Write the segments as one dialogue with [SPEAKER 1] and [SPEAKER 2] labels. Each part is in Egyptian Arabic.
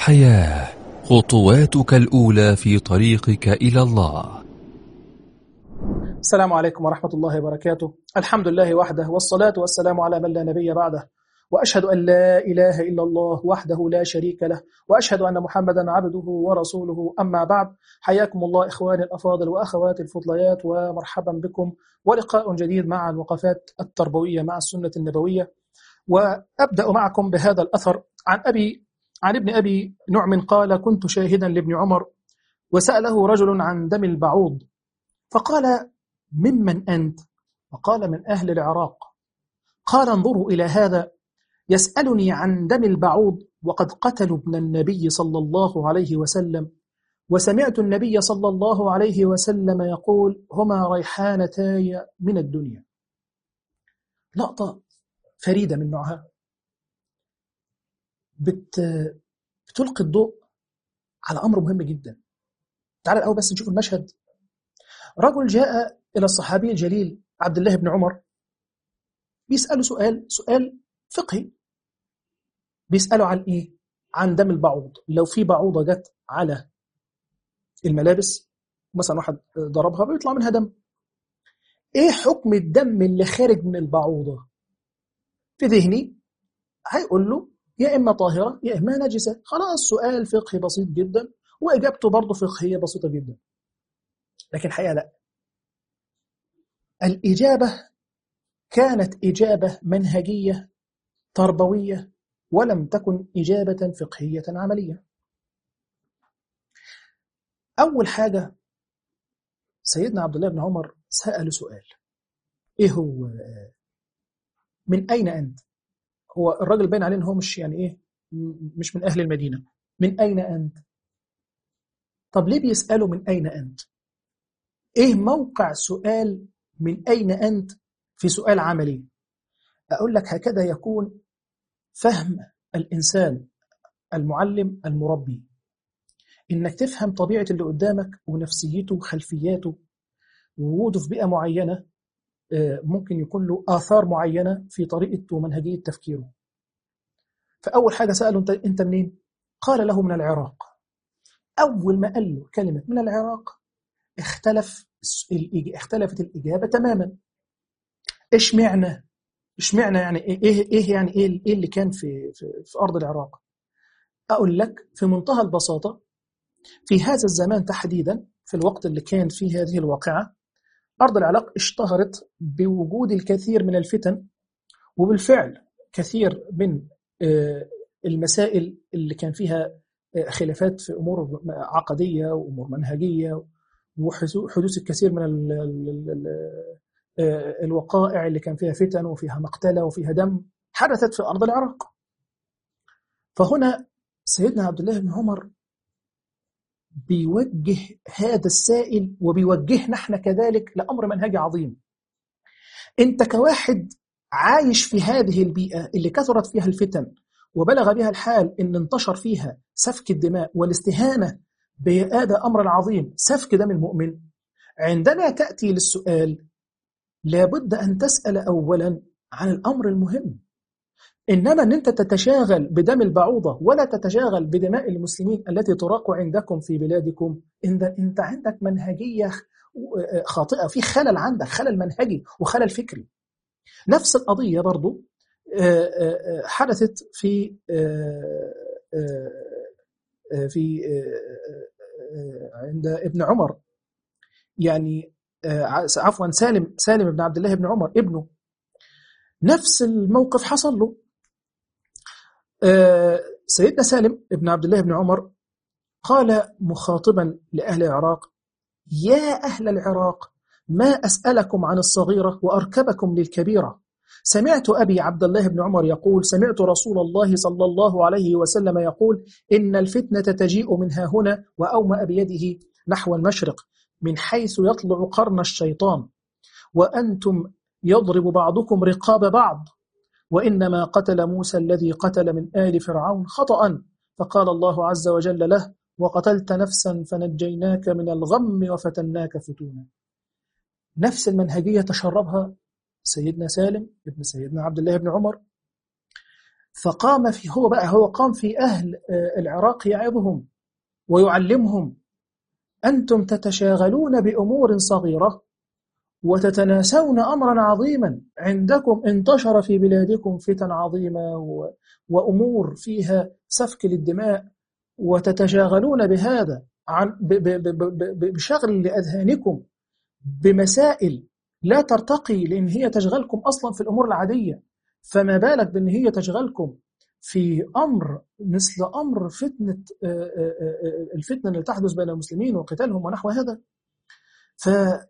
[SPEAKER 1] حياة خطواتك الأولى في طريقك إلى الله
[SPEAKER 2] السلام عليكم ورحمة الله وبركاته الحمد لله وحده والصلاة والسلام على من لا نبي بعده وأشهد أن لا إله إلا الله وحده لا شريك له وأشهد أن محمدا عبده ورسوله أما بعد حياكم الله إخواني الأفاضل وأخواتي الفضليات ومرحبا بكم ولقاء جديد مع الوقفات التربوية مع السنة النبوية وأبدأ معكم بهذا الأثر عن أبي عن ابن أبي نعم قال كنت شاهدا لابن عمر وسأله رجل عن دم البعوض فقال ممن أنت؟ وقال من أهل العراق قال انظروا إلى هذا يسألني عن دم البعوض وقد قتلوا ابن النبي صلى الله عليه وسلم وسمعت النبي صلى الله عليه وسلم يقول هما ريحانتاي من الدنيا لقطة فريدة من نوعها بت... بتلقي الضوء على أمر مهم جدا تعال الأول بس نشوف المشهد رجل جاء إلى الصحابي الجليل عبد الله بن عمر بيسأله سؤال سؤال فقهي بيسأله عن إيه؟ عن دم البعوض لو في بعوضة جت على الملابس مثلا واحد ضربها بيطلع منها دم ايه حكم الدم اللي خارج من البعوضة في ذهني هيقول له يا إما طاهرة يا إما نجسة خلاص سؤال فقهي بسيط جدا وإجابته برضه فقهية بسيطة جدا لكن الحقيقة لا الإجابة كانت إجابة منهجية تربوية ولم تكن إجابة فقهية عملية أول حاجة سيدنا عبد الله بن عمر سأل سؤال إيه هو من أين أنت هو الراجل باين عليه إن هو مش يعني إيه مش من أهل المدينة من أين أنت طب ليه بيسأله من أين أنت إيه موقع سؤال من أين أنت في سؤال عملي أقول لك هكذا يكون فهم الإنسان المعلم المربي إنك تفهم طبيعة اللي قدامك ونفسيته وخلفياته ووجوده في بيئة معينة ممكن يكون له آثار معينة في طريقة ومنهجية تفكيره فأول حاجة سأله أنت, أنت منين؟ قال له من العراق أول ما قال له كلمة من العراق اختلف اختلفت الإجابة تماما إيش معنى إيش معنى يعني إيه إيه يعني إيه, إيه اللي كان في, في في أرض العراق أقول لك في منتهى البساطة في هذا الزمان تحديدا في الوقت اللي كان فيه هذه الواقعة أرض العراق اشتهرت بوجود الكثير من الفتن وبالفعل كثير من المسائل اللي كان فيها خلافات في أمور عقدية وأمور منهجية وحدوث الكثير من ال ال ال الوقائع اللي كان فيها فتن وفيها مقتلة وفيها دم حدثت في أرض العراق فهنا سيدنا عبد الله بن عمر بيوجه هذا السائل وبيوجهنا احنا كذلك لأمر منهجي عظيم انت كواحد عايش في هذه البيئة اللي كثرت فيها الفتن وبلغ بها الحال ان انتشر فيها سفك الدماء والاستهانة بهذا أمر عظيم سفك دم المؤمن عندما تأتي للسؤال لابد أن تسأل أولا عن الأمر المهم إنما أن أنت تتشاغل بدم البعوضة ولا تتشاغل بدماء المسلمين التي تراق عندكم في بلادكم إن أنت عندك منهجية خاطئة في خلل عندك خلل منهجي وخلل فكري نفس القضية برضو حدثت في في عند ابن عمر يعني عفوا سالم سالم بن عبد الله بن عمر ابنه نفس الموقف حصل له سيدنا سالم بن عبد الله بن عمر قال مخاطبا لأهل العراق يا أهل العراق ما أسألكم عن الصغيرة وأركبكم للكبيرة سمعت أبي عبد الله بن عمر يقول سمعت رسول الله صلى الله عليه وسلم يقول إن الفتنة تجيء من ها هنا وأومأ بيده نحو المشرق من حيث يطلع قرن الشيطان وأنتم يضرب بعضكم رقاب بعض وإنما قتل موسى الذي قتل من آل فرعون خطأ فقال الله عز وجل له وقتلت نفسا فنجيناك من الغم وفتناك فتونا نفس المنهجية تشربها سيدنا سالم ابن سيدنا عبد الله بن عمر فقام في هو بقى هو قام في أهل العراق يعظهم ويعلمهم أنتم تتشاغلون بأمور صغيرة وتتناسون أمرا عظيما عندكم انتشر في بلادكم فتن عظيمة وأمور فيها سفك للدماء وتتشاغلون بهذا عن بشغل لأذهانكم بمسائل لا ترتقي لأن هي تشغلكم أصلا في الأمور العادية فما بالك بأن هي تشغلكم في أمر مثل أمر فتنة الفتنة اللي تحدث بين المسلمين وقتالهم ونحو هذا ف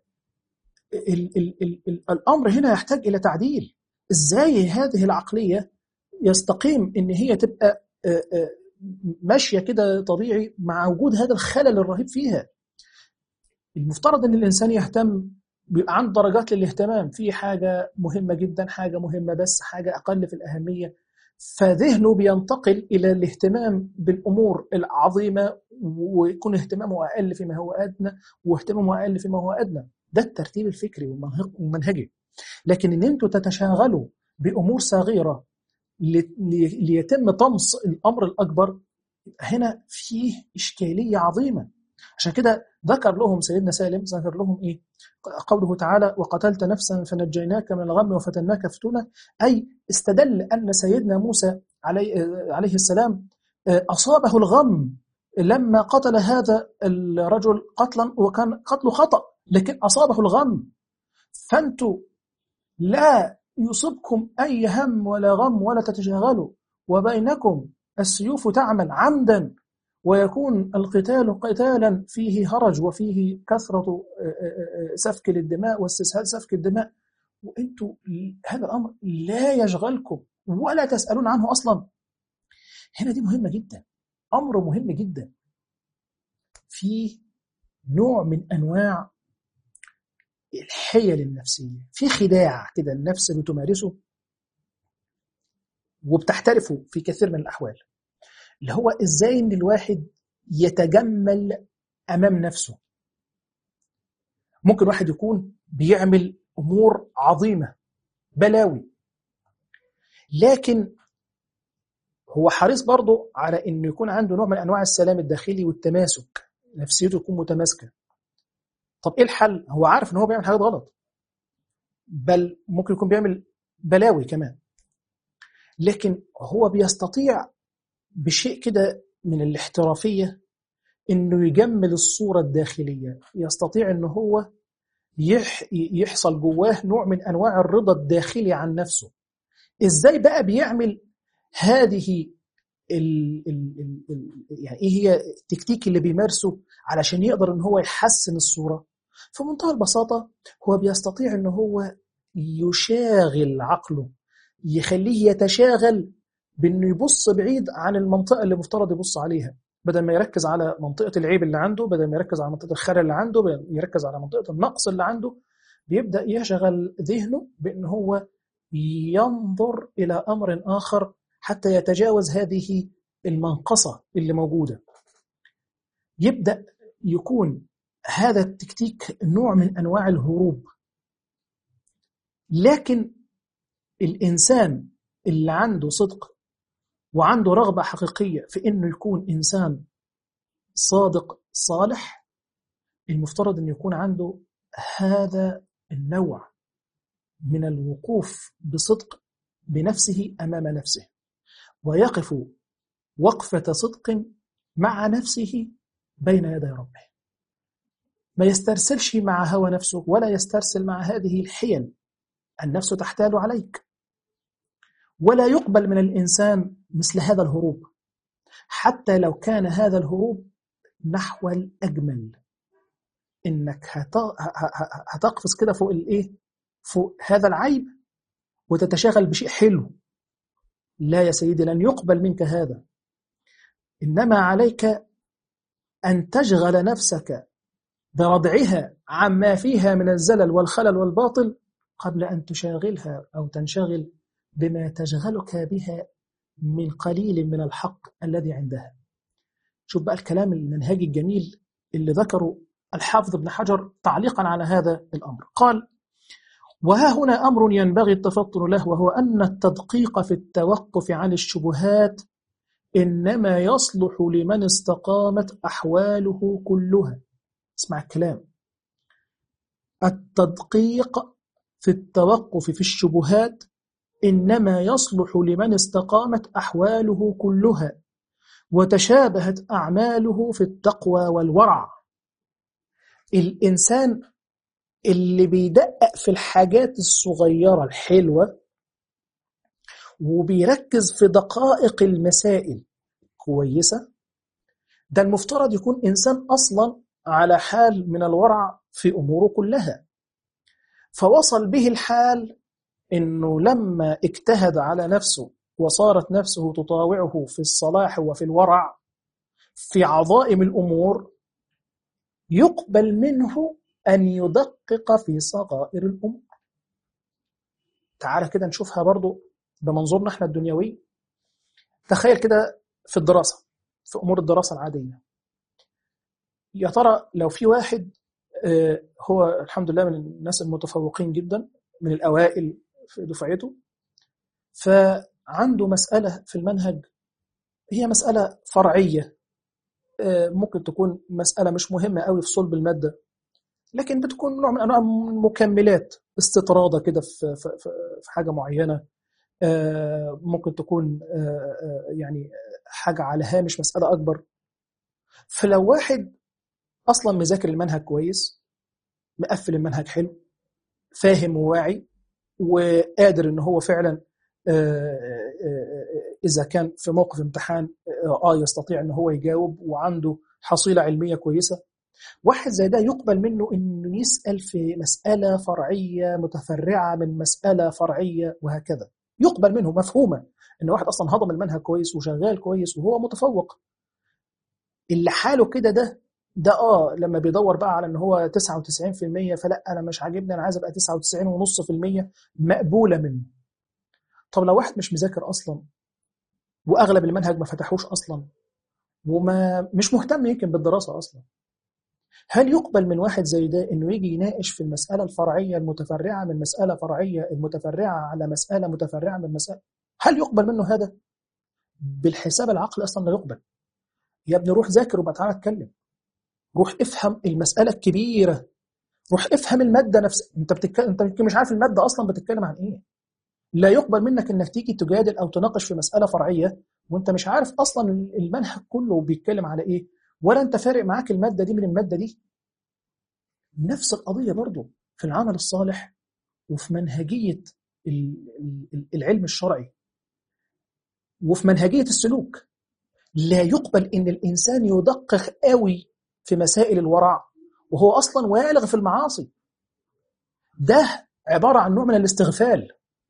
[SPEAKER 2] الأمر هنا يحتاج إلى تعديل إزاي هذه العقلية يستقيم إن هي تبقى ماشية كده طبيعي مع وجود هذا الخلل الرهيب فيها المفترض أن الإنسان يهتم بيبقى عنده درجات للاهتمام في حاجة مهمة جدا حاجة مهمة بس حاجة أقل في الأهمية فذهنه بينتقل إلى الاهتمام بالأمور العظيمة ويكون اهتمامه أقل فيما هو أدنى واهتمامه أقل فيما هو أدنى ده الترتيب الفكري والمنهجي لكن ان انتوا تتشاغلوا بامور صغيره ليتم طمس الامر الاكبر هنا فيه اشكاليه عظيمه عشان كده ذكر لهم سيدنا سالم ذكر لهم ايه قوله تعالى وقتلت نفسا فنجيناك من الغم وفتناك فتونا اي استدل ان سيدنا موسى عليه, عليه السلام اصابه الغم لما قتل هذا الرجل قتلا وكان قتله خطأ لكن أصابه الغم فأنتوا لا يصبكم أي هم ولا غم ولا تتشاغلوا وبينكم السيوف تعمل عمدا ويكون القتال قتالا فيه هرج وفيه كثرة سفك للدماء واستسهال سفك الدماء وانتوا هذا الأمر لا يشغلكم ولا تسألون عنه أصلا هنا دي مهمة جدا أمر مهم جدا فيه نوع من أنواع الحيل النفسية في خداع كده النفس بتمارسه وبتحترفه في كثير من الأحوال اللي هو إزاي إن الواحد يتجمل أمام نفسه ممكن واحد يكون بيعمل أمور عظيمة بلاوي لكن هو حريص برضه على إنه يكون عنده نوع من أنواع السلام الداخلي والتماسك نفسيته تكون متماسكة طب ايه الحل هو عارف ان هو بيعمل حاجات غلط بل ممكن يكون بيعمل بلاوي كمان لكن هو بيستطيع بشيء كده من الاحترافية انه يجمل الصورة الداخلية يستطيع ان هو يح يحصل جواه نوع من انواع الرضا الداخلي عن نفسه ازاي بقى بيعمل هذه ال ال ال يعني ايه هي التكتيك اللي بيمارسه علشان يقدر ان هو يحسن الصورة في منتهى البساطة هو بيستطيع أنه هو يشاغل عقله يخليه يتشاغل بأنه يبص بعيد عن المنطقة اللي مفترض يبص عليها بدل ما يركز على منطقة العيب اللي عنده بدل ما يركز على منطقة الخير اللي عنده بدل يركز على منطقة النقص اللي عنده بيبدأ يشغل ذهنه بأن هو ينظر إلى أمر آخر حتى يتجاوز هذه المنقصة اللي موجودة يبدأ يكون هذا التكتيك نوع من أنواع الهروب لكن الإنسان اللي عنده صدق وعنده رغبة حقيقية في إنه يكون إنسان صادق صالح المفترض أن يكون عنده هذا النوع من الوقوف بصدق بنفسه أمام نفسه ويقف وقفة صدق مع نفسه بين يدي ربه ما يسترسلش مع هوى نفسه ولا يسترسل مع هذه الحيل النفس تحتال عليك ولا يقبل من الإنسان مثل هذا الهروب حتى لو كان هذا الهروب نحو الأجمل إنك هتقفز كده فوق الإيه فوق هذا العيب وتتشاغل بشيء حلو لا يا سيدي لن يقبل منك هذا إنما عليك أن تشغل نفسك بردعها عما فيها من الزلل والخلل والباطل قبل أن تشاغلها أو تنشغل بما تشغلك بها من قليل من الحق الذي عندها شوف بقى الكلام المنهجي الجميل اللي ذكره الحافظ ابن حجر تعليقا على هذا الأمر قال وها هنا أمر ينبغي التفطن له وهو أن التدقيق في التوقف عن الشبهات إنما يصلح لمن استقامت أحواله كلها اسمع الكلام التدقيق في التوقف في الشبهات إنما يصلح لمن استقامت أحواله كلها وتشابهت أعماله في التقوى والورع الإنسان اللي بيدقق في الحاجات الصغيرة الحلوة وبيركز في دقائق المسائل كويسة ده المفترض يكون إنسان أصلا على حال من الورع في أموره كلها فوصل به الحال إنه لما اجتهد على نفسه وصارت نفسه تطاوعه في الصلاح وفي الورع في عظائم الأمور يقبل منه أن يدقق في صغائر الأمور تعال كده نشوفها برضو بمنظورنا احنا الدنيوي تخيل كده في الدراسة في أمور الدراسة العادية يا ترى لو في واحد هو الحمد لله من الناس المتفوقين جدا من الأوائل في دفعته فعنده مسألة في المنهج هي مسألة فرعية ممكن تكون مسألة مش مهمة قوي في صلب المادة لكن بتكون نوع من أنواع المكملات استطرادة كده في, في, في حاجة معينة ممكن تكون يعني حاجة على هامش مسألة أكبر فلو واحد أصلا مذاكر المنهج كويس مقفل المنهج حلو فاهم وواعي وقادر ان هو فعلا اذا كان في موقف امتحان اه يستطيع ان هو يجاوب وعنده حصيله علميه كويسه واحد زي ده يقبل منه انه يسال في مساله فرعيه متفرعه من مساله فرعيه وهكذا يقبل منه مفهومه ان واحد اصلا هضم المنهج كويس وشغال كويس وهو متفوق اللي حاله كده ده ده اه لما بيدور بقى على ان هو 99% فلا انا مش عاجبني انا عايز ابقى 99.5% مقبوله منه طب لو واحد مش مذاكر اصلا واغلب المنهج ما فتحوش اصلا وما مش مهتم يمكن بالدراسه اصلا هل يقبل من واحد زي ده انه يجي يناقش في المساله الفرعيه المتفرعه من مساله فرعيه المتفرعه على مساله متفرعه من مساله هل يقبل منه هذا بالحساب العقلي اصلا لا يقبل يا ابني روح ذاكر وبقى تعالى اتكلم روح افهم المسألة الكبيرة روح افهم المادة نفسها انت بتتكلم انت يمكن مش عارف المادة اصلا بتتكلم عن ايه لا يقبل منك انك تيجي تجادل او تناقش في مسألة فرعية وانت مش عارف اصلا المنهج كله بيتكلم على ايه ولا انت فارق معاك المادة دي من المادة دي نفس القضية برضو في العمل الصالح وفي منهجية العلم الشرعي وفي منهجية السلوك لا يقبل ان الانسان يدقق قوي في مسائل الورع وهو أصلا والغ في المعاصي ده عبارة عن نوع من الاستغفال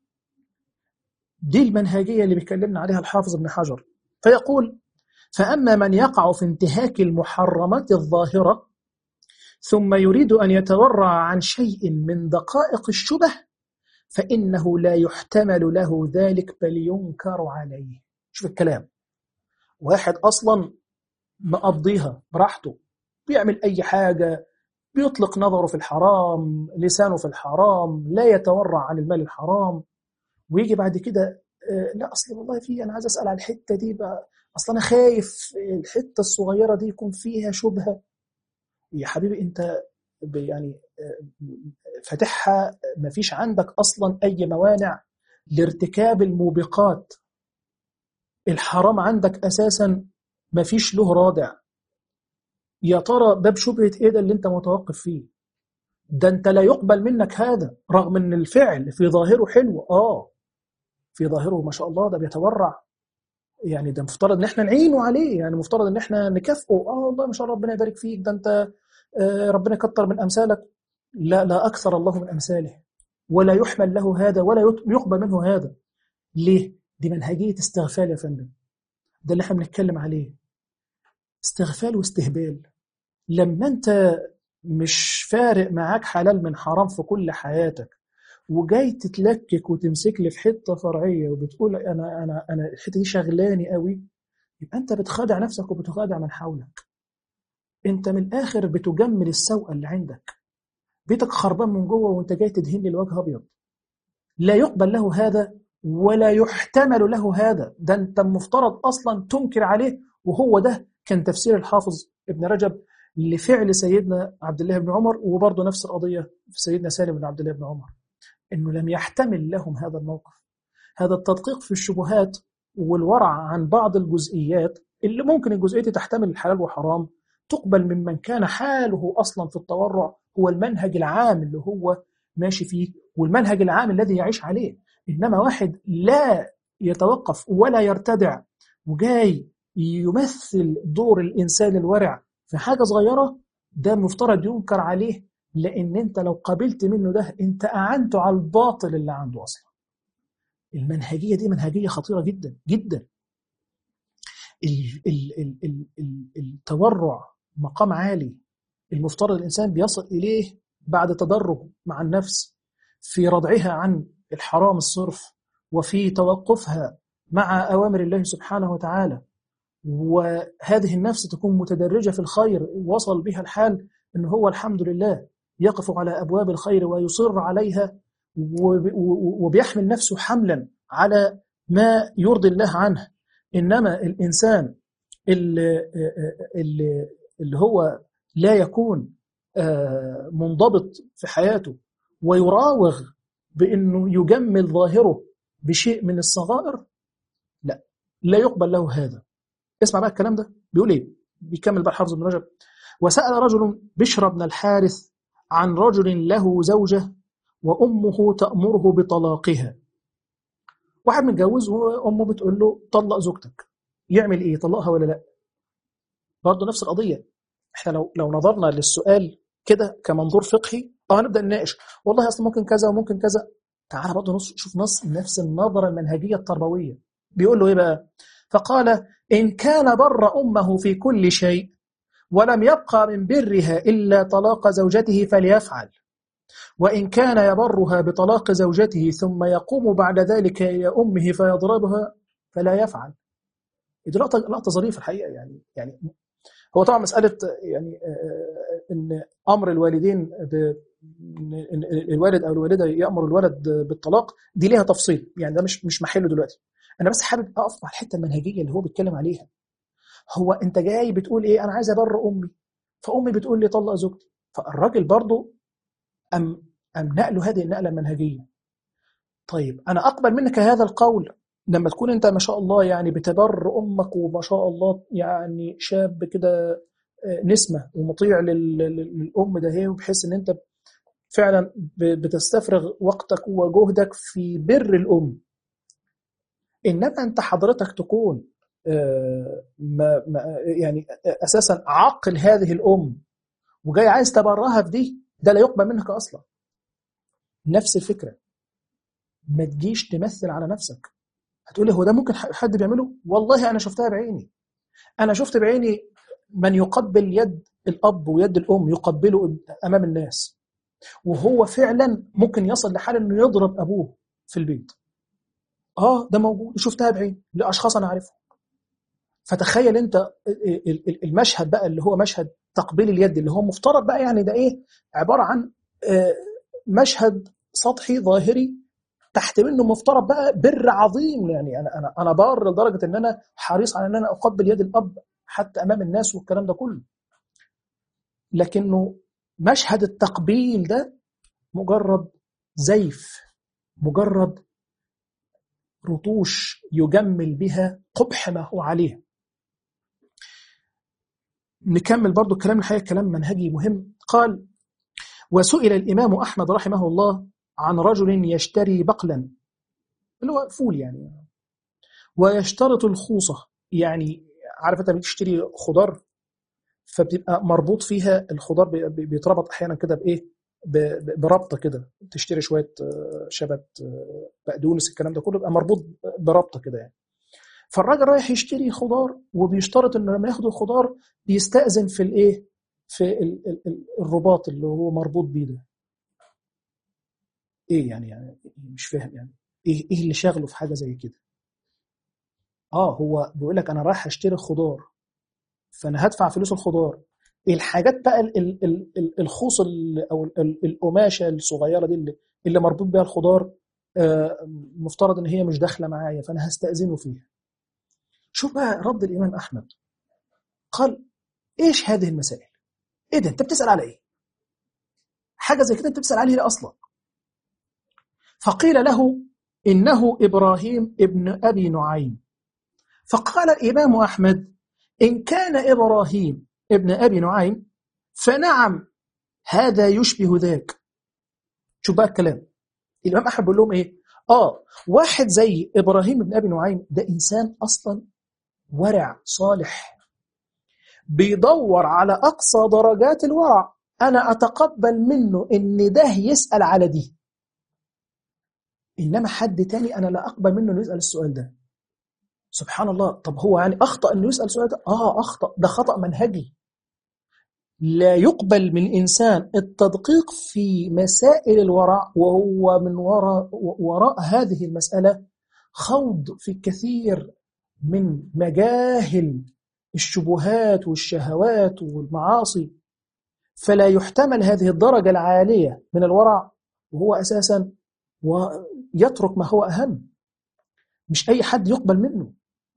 [SPEAKER 2] دي المنهجية اللي بيكلمنا عليها الحافظ ابن حجر فيقول فأما من يقع في انتهاك المحرمات الظاهرة ثم يريد أن يتورع عن شيء من دقائق الشبه فإنه لا يحتمل له ذلك بل ينكر عليه شوف الكلام واحد أصلا مقضيها براحته بيعمل أي حاجة بيطلق نظره في الحرام لسانه في الحرام لا يتورع عن المال الحرام ويجي بعد كده لا أصل والله في أنا عايز أسأل عن الحتة دي بقى أصل أنا خايف الحتة الصغيرة دي يكون فيها شبهة يا حبيبي أنت يعني فاتحها ما فيش عندك أصلا أي موانع لارتكاب الموبقات الحرام عندك أساسا ما فيش له رادع يا ترى باب شبهة ايه ده اللي انت متوقف فيه ده انت لا يقبل منك هذا رغم ان الفعل في ظاهره حلو اه في ظاهره ما شاء الله ده بيتورع يعني ده مفترض ان احنا نعينه عليه يعني مفترض ان احنا نكافئه اه والله ما شاء الله ربنا يبارك فيك ده انت آه ربنا يكتر من امثالك لا لا اكثر الله من امثاله ولا يحمل له هذا ولا يقبل منه هذا ليه دي منهجيه استغفال يا فندم ده اللي احنا بنتكلم عليه استغفال واستهبال لما انت مش فارق معاك حلال من حرام في كل حياتك وجاي تتلكك وتمسك لي في حته فرعيه وبتقول انا انا انا الحته دي شغلاني قوي يبقى انت بتخادع نفسك وبتخادع من حولك انت من الاخر بتجمل السوء اللي عندك بيتك خربان من جوه وانت جاي تدهن لي الوجه ابيض لا يقبل له هذا ولا يحتمل له هذا ده انت المفترض اصلا تنكر عليه وهو ده كان تفسير الحافظ ابن رجب لفعل سيدنا عبد الله بن عمر وبرضه نفس القضيه في سيدنا سالم بن عبد الله بن عمر انه لم يحتمل لهم هذا الموقف هذا التدقيق في الشبهات والورع عن بعض الجزئيات اللي ممكن الجزئيه دي تحتمل الحلال وحرام تقبل ممن كان حاله اصلا في التورع هو المنهج العام اللي هو ماشي فيه والمنهج العام الذي يعيش عليه انما واحد لا يتوقف ولا يرتدع وجاي يمثل دور الانسان الورع في حاجه صغيره ده مفترض ينكر عليه لان انت لو قابلت منه ده انت اعنته على الباطل اللي عنده اصلا المنهجيه دي منهجيه خطيره جدا جدا التورع مقام عالي المفترض الانسان بيصل اليه بعد تدرج مع النفس في ردعها عن الحرام الصرف وفي توقفها مع اوامر الله سبحانه وتعالى وهذه النفس تكون متدرجه في الخير وصل بها الحال ان هو الحمد لله يقف على ابواب الخير ويصر عليها وبيحمل نفسه حملا على ما يرضي الله عنه انما الانسان اللي, اللي, اللي هو لا يكون منضبط في حياته ويراوغ بانه يجمل ظاهره بشيء من الصغائر لا لا يقبل له هذا اسمع بقى الكلام ده بيقول ايه بيكمل بقى حافظ بن رجب وسأل رجل بشر بن الحارث عن رجل له زوجة وأمه تأمره بطلاقها واحد متجوز وأمه بتقول له طلق زوجتك يعمل إيه طلقها ولا لا برضه نفس القضية احنا لو لو نظرنا للسؤال كده كمنظور فقهي اه هنبدا نناقش والله اصل ممكن كذا وممكن كذا تعال برضه نص شوف نص نفس النظره المنهجيه التربويه بيقول له ايه بقى فقال ان كان بر امه في كل شيء ولم يبقى من برها الا طلاق زوجته فليفعل وإن كان يبرها بطلاق زوجته ثم يقوم بعد ذلك إلى أمه فيضربها فلا يفعل دي لقطة لقطة ظريفة الحقيقة يعني يعني هو طبعا مسألة يعني إن أمر الوالدين إن الوالد أو الوالدة يأمر الولد بالطلاق دي ليها تفصيل يعني ده مش مش محله دلوقتي أنا بس حابب أقف مع الحتة المنهجية اللي هو بيتكلم عليها هو أنت جاي بتقول إيه أنا عايز أبر أمي فأمي بتقول لي طلق زوجتي فالراجل برضه أم أم نقله هذه النقلة المنهجية طيب أنا أقبل منك هذا القول لما تكون أنت ما شاء الله يعني بتبر أمك وما شاء الله يعني شاب كده نسمة ومطيع للأم ده هي بحيث أن أنت فعلا بتستفرغ وقتك وجهدك في بر الأم إنما أنت حضرتك تكون ما ما يعني أساسا عقل هذه الأم وجاي عايز تبرها في دي ده لا يقبل منك أصلا نفس الفكرة ما تجيش تمثل على نفسك هتقولي هو ده ممكن حد بيعمله والله أنا شفتها بعيني أنا شفت بعيني من يقبل يد الأب ويد الأم يقبله أمام الناس وهو فعلا ممكن يصل لحال أنه يضرب أبوه في البيت آه ده موجود شفتها بعيني لأشخاص أنا عارفهم فتخيل أنت المشهد بقى اللي هو مشهد تقبيل اليد اللي هو مفترض بقى يعني ده إيه عبارة عن مشهد سطحي ظاهري تحت منه مفترض بقى بر عظيم يعني انا انا انا بار لدرجه ان انا حريص على ان انا اقبل يد الاب حتى امام الناس والكلام ده كله لكنه مشهد التقبيل ده مجرد زيف مجرد رطوش يجمل بها قبح ما هو عليه نكمل برضو الكلام الحقيقة كلام منهجي مهم قال وسئل الإمام أحمد رحمه الله عن رجل يشتري بقلا اللي هو فول يعني ويشترط الخوصة يعني عارف انت بتشتري خضار فبتبقى مربوط فيها الخضار بيتربط احيانا كده بايه بربطه كده تشتري شويه شبت بقدونس الكلام ده كله بيبقى مربوط بربطه كده يعني فالراجل رايح يشتري خضار وبيشترط انه لما ياخد الخضار بيستأذن في الايه في الرباط اللي هو مربوط بيه ده ايه يعني يعني مش فاهم يعني ايه ايه اللي شاغله في حاجه زي كده اه هو بيقول لك انا رايح اشتري خضار فانا هدفع فلوس الخضار الحاجات بقى الخوص او القماشه الصغيره دي اللي, اللي مربوط بها الخضار آه، مفترض ان هي مش داخله معايا فانا هستاذنه فيها شوف بقى رد الامام احمد قال ايش هذه المسائل ايه ده انت بتسال على ايه حاجه زي كده انت بتسال عليه ليه اصلا فقيل له انه ابراهيم ابن ابي نعيم فقال الامام احمد ان كان ابراهيم ابن ابي نعيم فنعم هذا يشبه ذاك شوف بقى الكلام الامام احمد بيقول لهم ايه اه واحد زي ابراهيم بن ابي نعيم ده انسان اصلا ورع صالح بيدور على اقصى درجات الورع انا اتقبل منه ان ده يسال على دي انما حد تاني انا لا اقبل منه انه يسال السؤال ده سبحان الله طب هو يعني اخطا انه يسال السؤال ده اه اخطا ده خطا منهجي لا يقبل من إنسان التدقيق في مسائل الورع وهو من وراء, وراء هذه المسألة خوض في كثير من مجاهل الشبهات والشهوات والمعاصي فلا يحتمل هذه الدرجة العالية من الورع وهو أساسا ويترك ما هو أهم مش أي حد يقبل منه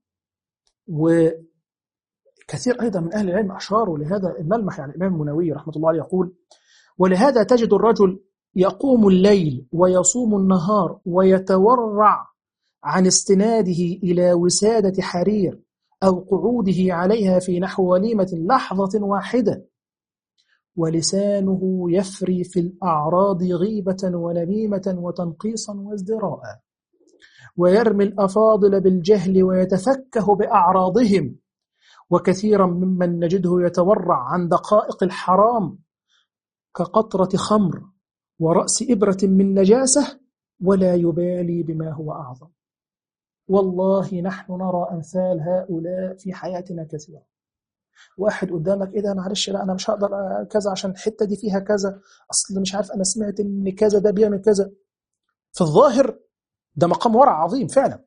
[SPEAKER 2] كثير أيضا من أهل العلم أشاروا لهذا الملمح يعني الإمام المنوي رحمة الله عليه يقول ولهذا تجد الرجل يقوم الليل ويصوم النهار ويتورع عن استناده إلى وسادة حرير أو قعوده عليها في نحو وليمة لحظة واحدة ولسانه يفري في الأعراض غيبة ونميمة وتنقيصا وازدراء ويرمي الأفاضل بالجهل ويتفكه بأعراضهم وكثيرا ممن نجده يتورع عن دقائق الحرام كقطرة خمر ورأس إبرة من نجاسة ولا يبالي بما هو أعظم والله نحن نرى أمثال هؤلاء في حياتنا كثيرا واحد قدامك ايه ده معلش لا انا مش هقدر كذا عشان الحته دي فيها كذا اصل مش عارف انا سمعت ان كذا ده بيعمل كذا في الظاهر ده مقام ورع عظيم فعلا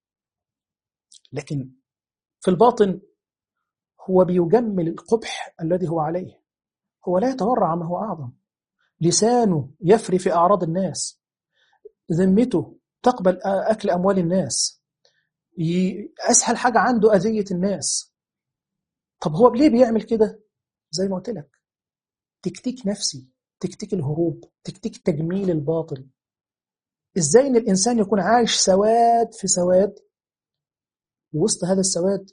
[SPEAKER 2] لكن في الباطن هو بيجمل القبح الذي هو عليه هو لا يتورع عما هو أعظم لسانه يفري في أعراض الناس ذمته تقبل أكل أموال الناس أسهل حاجة عنده أذية الناس طب هو ليه بيعمل كده زي ما قلت لك تكتيك نفسي تكتيك الهروب تكتيك تجميل الباطل ازاي ان الانسان يكون عايش سواد في سواد وسط هذا السواد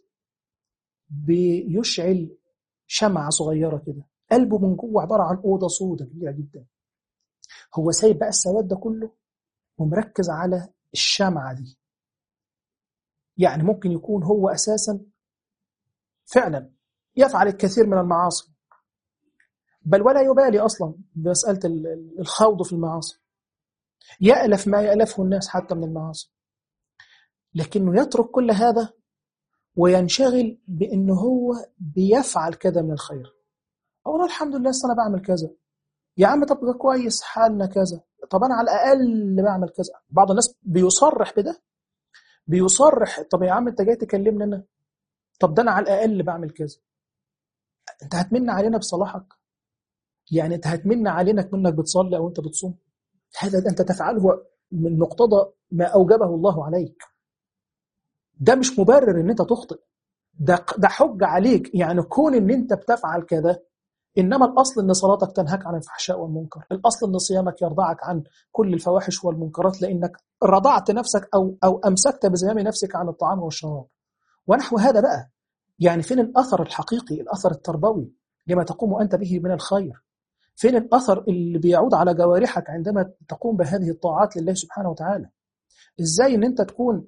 [SPEAKER 2] بيشعل شمعة صغيرة كده قلبه من جوه عبارة عن أوضة سودة كبيرة جدا هو سايب بقى السواد ده كله ومركز على الشمعة دي يعني ممكن يكون هو أساسا فعلا يفعل الكثير من المعاصي بل ولا يبالي أصلا بمسألة الخوض في المعاصي يألف ما يألفه الناس حتى من المعاصي لكنه يترك كل هذا وينشغل بأنه هو بيفعل كذا من الخير أولا الحمد لله أنا بعمل كذا يا عم طب ده كويس حالنا كذا طب أنا على الأقل بعمل كذا بعض الناس بيصرح بده بيصرح طب يا عم أنت جاي تكلمني أنا طب ده أنا على الأقل بعمل كذا أنت هتمن علينا بصلاحك يعني أنت هتمن علينا منك بتصلي أو أنت بتصوم هذا أنت تفعله من مقتضى ما أوجبه الله عليك ده مش مبرر ان انت تخطئ ده ده حجه عليك يعني كون ان انت بتفعل كذا انما الاصل ان صلاتك تنهاك عن الفحشاء والمنكر الاصل ان صيامك يرضعك عن كل الفواحش والمنكرات لانك رضعت نفسك او او امسكت بزمام نفسك عن الطعام والشراب ونحو هذا بقى يعني فين الاثر الحقيقي الاثر التربوي لما تقوم انت به من الخير فين الاثر اللي بيعود على جوارحك عندما تقوم بهذه الطاعات لله سبحانه وتعالى ازاي ان انت تكون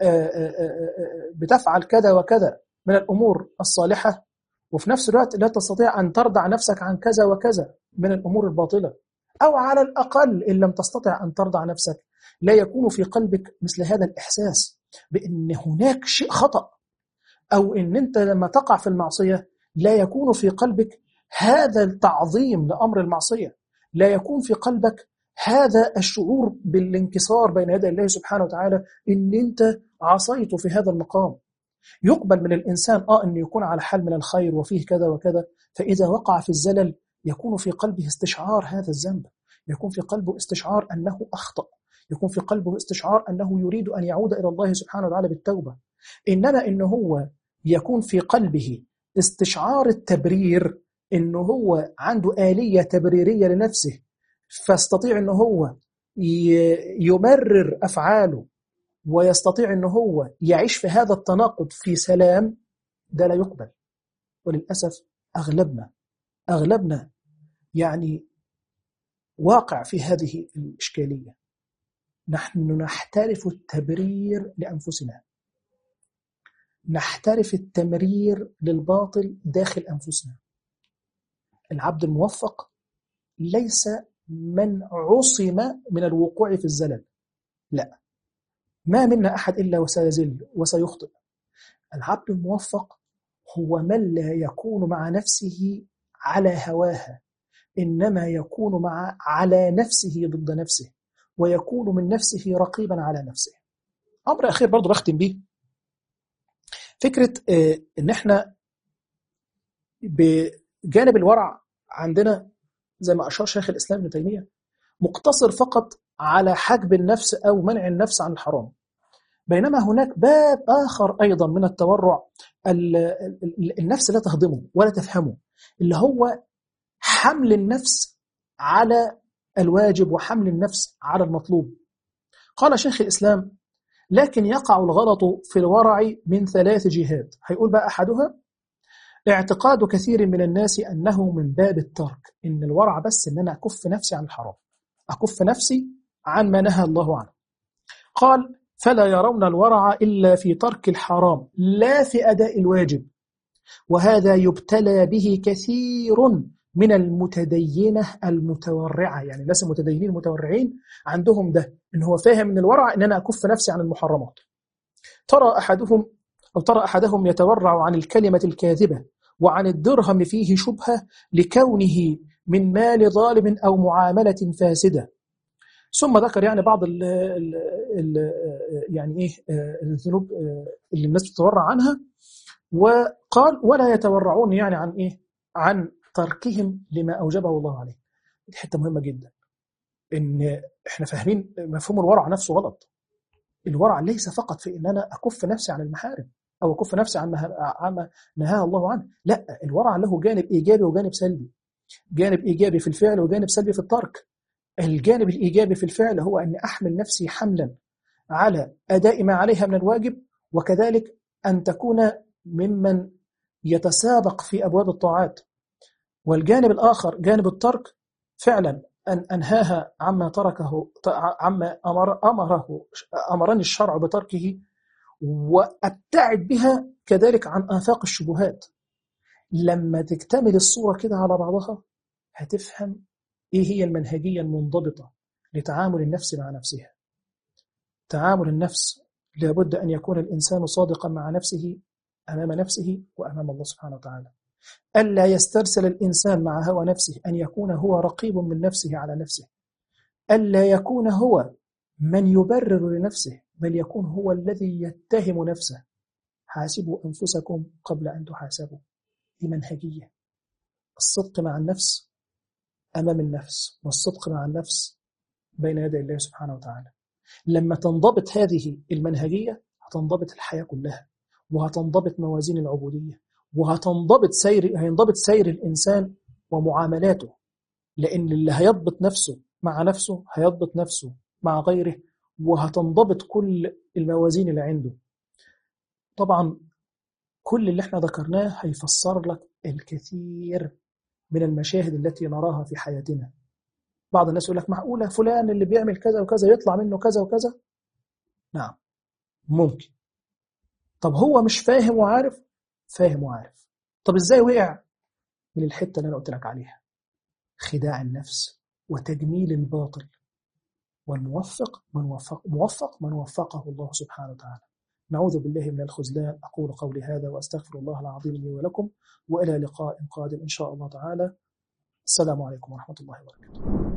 [SPEAKER 2] بتفعل كذا وكذا من الأمور الصالحة وفي نفس الوقت لا تستطيع أن ترضع نفسك عن كذا وكذا من الأمور الباطلة أو على الأقل إن لم تستطع أن ترضع نفسك لا يكون في قلبك مثل هذا الإحساس بأن هناك شيء خطأ أو أن أنت لما تقع في المعصية لا يكون في قلبك هذا التعظيم لأمر المعصية لا يكون في قلبك هذا الشعور بالانكسار بين يدي الله سبحانه وتعالى ان انت عصيت في هذا المقام يقبل من الإنسان آه أن يكون على حال من الخير وفيه كذا وكذا فإذا وقع في الزلل يكون في قلبه استشعار هذا الذنب يكون في قلبه استشعار أنه أخطأ يكون في قلبه استشعار أنه يريد أن يعود إلى الله سبحانه وتعالى بالتوبة إنما إنه هو يكون في قلبه استشعار التبرير إنه هو عنده آلية تبريرية لنفسه فاستطيع إنه هو يمرر أفعاله ويستطيع أنه هو يعيش في هذا التناقض في سلام ده لا يقبل وللأسف أغلبنا أغلبنا يعني واقع في هذه الإشكالية نحن نحترف التبرير لأنفسنا نحترف التمرير للباطل داخل أنفسنا العبد الموفق ليس من عصم من الوقوع في الزلل لا ما منا أحد إلا وسيزل وسيخطئ العبد الموفق هو من لا يكون مع نفسه على هواها إنما يكون مع على نفسه ضد نفسه ويكون من نفسه رقيبا على نفسه أمر أخير برضو بختم به فكرة آه، إن إحنا بجانب الورع عندنا زي ما أشار شيخ الإسلام ابن تيمية مقتصر فقط على حجب النفس أو منع النفس عن الحرام بينما هناك باب آخر أيضا من التورع النفس لا تهضمه ولا تفهمه اللي هو حمل النفس على الواجب وحمل النفس على المطلوب قال شيخ الإسلام لكن يقع الغلط في الورع من ثلاث جهات هيقول بقى أحدها اعتقاد كثير من الناس أنه من باب الترك إن الورع بس إن أنا أكف نفسي عن الحرام أكف نفسي عن ما نهى الله عنه قال فلا يرون الورع إلا في ترك الحرام لا في أداء الواجب وهذا يبتلى به كثير من المتدينة المتورعة يعني الناس المتدينين المتورعين عندهم ده إن هو فاهم من الورع إن أنا أكف نفسي عن المحرمات ترى أحدهم أو ترى أحدهم يتورع عن الكلمة الكاذبة وعن الدرهم فيه شبهة لكونه من مال ظالم أو معاملة فاسدة ثم ذكر يعني بعض ال ال ال يعني ايه الذنوب اللي الناس بتتورع عنها وقال ولا يتورعون يعني عن ايه عن تركهم لما اوجبه الله عليه دي حته مهمه جدا ان احنا فاهمين مفهوم الورع نفسه غلط الورع ليس فقط في ان انا اكف نفسي عن المحارم او اكف نفسي عن ما نهاها الله عنه لا الورع له جانب ايجابي وجانب سلبي جانب ايجابي في الفعل وجانب سلبي في الترك الجانب الإيجابي في الفعل هو أن أحمل نفسي حملا على أداء ما عليها من الواجب وكذلك أن تكون ممن يتسابق في أبواب الطاعات والجانب الآخر جانب الترك فعلا أن أنهاها عما تركه عما أمر أمره أمرني الشرع بتركه وأبتعد بها كذلك عن آفاق الشبهات لما تكتمل الصورة كده على بعضها هتفهم إيه هي المنهجية المنضبطة لتعامل النفس مع نفسها تعامل النفس لابد أن يكون الإنسان صادقا مع نفسه أمام نفسه وأمام الله سبحانه وتعالى ألا يسترسل الإنسان مع هوى نفسه أن يكون هو رقيب من نفسه على نفسه ألا يكون هو من يبرر لنفسه بل يكون هو الذي يتهم نفسه حاسبوا أنفسكم قبل أن تحاسبوا دي منهجية الصدق مع النفس أمام النفس والصدق مع النفس بين يدي الله سبحانه وتعالى لما تنضبط هذه المنهجية هتنضبط الحياة كلها وهتنضبط موازين العبودية وهتنضبط سير هينضبط سير الإنسان ومعاملاته لأن اللي هيضبط نفسه مع نفسه هيضبط نفسه مع غيره وهتنضبط كل الموازين اللي عنده طبعا كل اللي احنا ذكرناه هيفسر لك الكثير من المشاهد التي نراها في حياتنا بعض الناس يقول لك معقولة فلان اللي بيعمل كذا وكذا يطلع منه كذا وكذا نعم ممكن طب هو مش فاهم وعارف فاهم وعارف طب ازاي وقع من الحتة اللي انا قلت لك عليها خداع النفس وتجميل الباطل والموفق من وفق موفق من وفقه الله سبحانه وتعالى نعوذ بالله من الخذلان أقول قولي هذا وأستغفر الله العظيم لي ولكم وإلى لقاء قادم إن شاء الله تعالى السلام عليكم ورحمة الله وبركاته